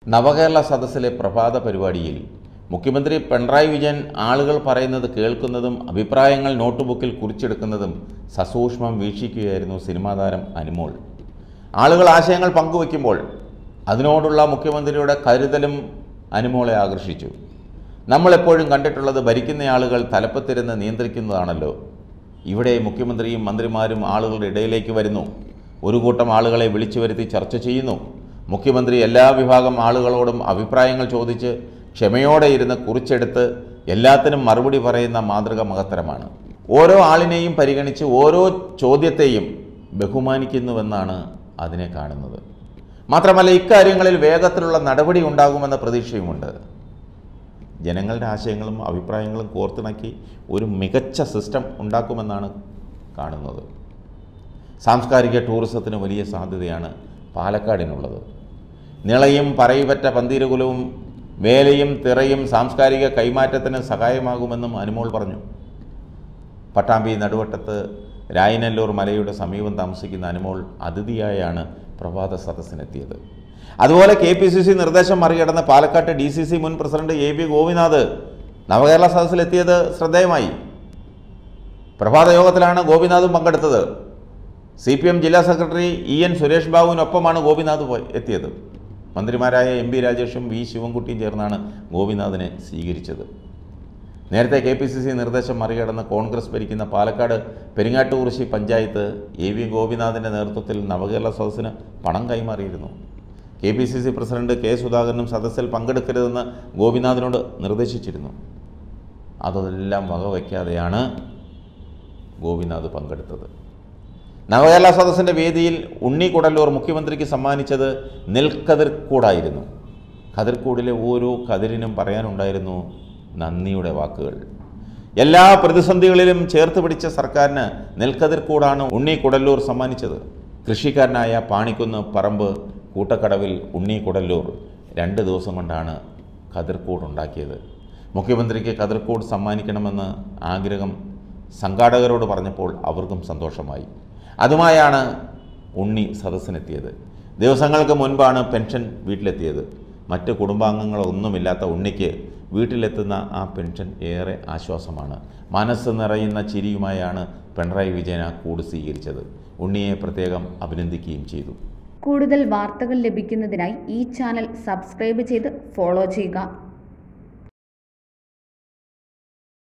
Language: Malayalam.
നവകേരള സദസ്സിലെ പ്രഭാത പരിപാടിയിൽ മുഖ്യമന്ത്രി പിണറായി വിജയൻ ആളുകൾ പറയുന്നത് കേൾക്കുന്നതും അഭിപ്രായങ്ങൾ നോട്ട്ബുക്കിൽ കുറിച്ചെടുക്കുന്നതും സസൂക്ഷ്മം വീക്ഷിക്കുകയായിരുന്നു സിനിമാ താരം അനുമോൾ ആളുകൾ ആശയങ്ങൾ പങ്കുവയ്ക്കുമ്പോൾ അതിനോടുള്ള മുഖ്യമന്ത്രിയുടെ കരുതലും അനുമോളെ ആകർഷിച്ചു നമ്മളെപ്പോഴും കണ്ടിട്ടുള്ളത് ഭരിക്കുന്ന ആളുകൾ തലപ്പത്തിരുന്ന് നിയന്ത്രിക്കുന്നതാണല്ലോ ഇവിടെ മുഖ്യമന്ത്രിയും മന്ത്രിമാരും ആളുകളുടെ ഇടയിലേക്ക് വരുന്നു ഒരു കൂട്ടം ആളുകളെ വിളിച്ചു വരുത്തി ചർച്ച ചെയ്യുന്നു മുഖ്യമന്ത്രി എല്ലാ വിഭാഗം ആളുകളോടും അഭിപ്രായങ്ങൾ ചോദിച്ച് ക്ഷമയോടെ ഇരുന്ന് കുറിച്ചെടുത്ത് എല്ലാത്തിനും മറുപടി പറയുന്ന മാതൃക മഹത്തരമാണ് ഓരോ ആളിനെയും പരിഗണിച്ച് ഓരോ ചോദ്യത്തെയും ബഹുമാനിക്കുന്നുവെന്നാണ് അതിനെ കാണുന്നത് മാത്രമല്ല ഇക്കാര്യങ്ങളിൽ വേഗത്തിലുള്ള നടപടി ഉണ്ടാകുമെന്ന പ്രതീക്ഷയുമുണ്ട് ജനങ്ങളുടെ ആശയങ്ങളും അഭിപ്രായങ്ങളും കോർത്തിണക്കി ഒരു മികച്ച സിസ്റ്റം ഉണ്ടാക്കുമെന്നാണ് കാണുന്നത് സാംസ്കാരിക ടൂറിസത്തിന് വലിയ സാധ്യതയാണ് പാലക്കാടിനുള്ളത് നിളയും പറയിപറ്റ പന്തീരകുലവും വേലയും തിറയും സാംസ്കാരിക കൈമാറ്റത്തിന് സഹായമാകുമെന്നും അനുമോൾ പറഞ്ഞു പട്ടാമ്പി നടുവട്ടത്ത് രായനല്ലൂർ മലയുടെ സമീപം താമസിക്കുന്ന അനുമോൾ അതിഥിയായാണ് പ്രഭാത സദസ്സിനെത്തിയത് അതുപോലെ കെ പി സി സി നിർദ്ദേശം മറികടന്ന് പാലക്കാട്ട് ഡി സി സി മുൻ president A V Gopinath Navakerala സദസ്സിലെത്തിയത് ശ്രദ്ധേയമായി പ്രഭാത യോഗത്തിലാണ് ഗോപിനാഥും പങ്കെടുത്തത് സി പി എം ജില്ലാ സെക്രട്ടറി ഇ എൻ സുരേഷ് ബാബുവിനൊപ്പമാണ് ഗോപിനാഥ് പോയി എത്തിയത് മന്ത്രിമാരായ എം പി രാജേഷും വി ശിവൻകുട്ടിയും ചേർന്നാണ് ഗോപിനാഥിനെ സ്വീകരിച്ചത് നേരത്തെ കെ പി സി സി നിർദ്ദേശം മറികടന്ന് കോൺഗ്രസ് ഭരിക്കുന്ന പാലക്കാട് പെരിങ്ങാട്ടുകുറിശി പഞ്ചായത്ത് എ വി ഗോപിനാഥിൻ്റെ നേതൃത്വത്തിൽ നവകേരള സദസ്സിന് പണം കൈമാറിയിരുന്നു K P C C president K സുധാകരനും സദസ്സിൽ പങ്കെടുക്കരുതെന്ന് ഗോപിനാഥിനോട് നിർദ്ദേശിച്ചിരുന്നു അതെല്ലാം വകവയ്ക്കാതെയാണ് ഗോപിനാഥ് പങ്കെടുത്തത് നവകേരള സദസ്സിൻ്റെ വേദിയിൽ ഉണ്ണി കുടല്ലൂർ മുഖ്യമന്ത്രിക്ക് സമ്മാനിച്ചത് നെൽക്കതിർക്കൂടായിരുന്നു കതിർക്കൂടിലെ ഓരോ കതിരിനും പറയാനുണ്ടായിരുന്നു നന്ദിയുടെ വാക്കുകൾ എല്ലാ പ്രതിസന്ധികളിലും ചേർത്ത് പിടിച്ച സർക്കാരിന് നെൽക്കതിർക്കൂടാണ് ഉണ്ണി കുടല്ലൂർ സമ്മാനിച്ചത് കൃഷിക്കാരനായ പാണിക്കുന്ന് പറമ്പ് കൂട്ടക്കടവിൽ ഉണ്ണി കുടല്ലൂർ രണ്ട് ദിവസം കൊണ്ടാണ് കതിർക്കൂട് ഉണ്ടാക്കിയത് മുഖ്യമന്ത്രിക്ക് കതിർക്കൂട് സമ്മാനിക്കണമെന്ന് ആഗ്രഹം സംഘാടകരോട് പറഞ്ഞപ്പോൾ അവർക്കും സന്തോഷമായി അതുമായാണ് ഉണ്ണി സദസ്സിനെത്തിയത് ദിവസങ്ങൾക്ക് മുൻപാണ് പെൻഷൻ വീട്ടിലെത്തിയത് മറ്റ് കുടുംബാംഗങ്ങളൊന്നുമില്ലാത്ത ഉണ്ണിക്ക് വീട്ടിലെത്തുന്ന ആ പെൻഷൻ ഏറെ ആശ്വാസമാണ് മനസ്സ് നിറയുന്ന ചിരിയുമായാണ് പിണറായി വിജയൻ ആ കൂട് സ്വീകരിച്ചത് ഉണ്ണിയെ പ്രത്യേകം അഭിനന്ദിക്കുകയും ചെയ്തു കൂടുതൽ വാർത്തകൾ ലഭിക്കുന്നതിനായി ഈ ചാനൽ സബ്സ്ക്രൈബ് ചെയ്ത് ഫോളോ ചെയ്യുക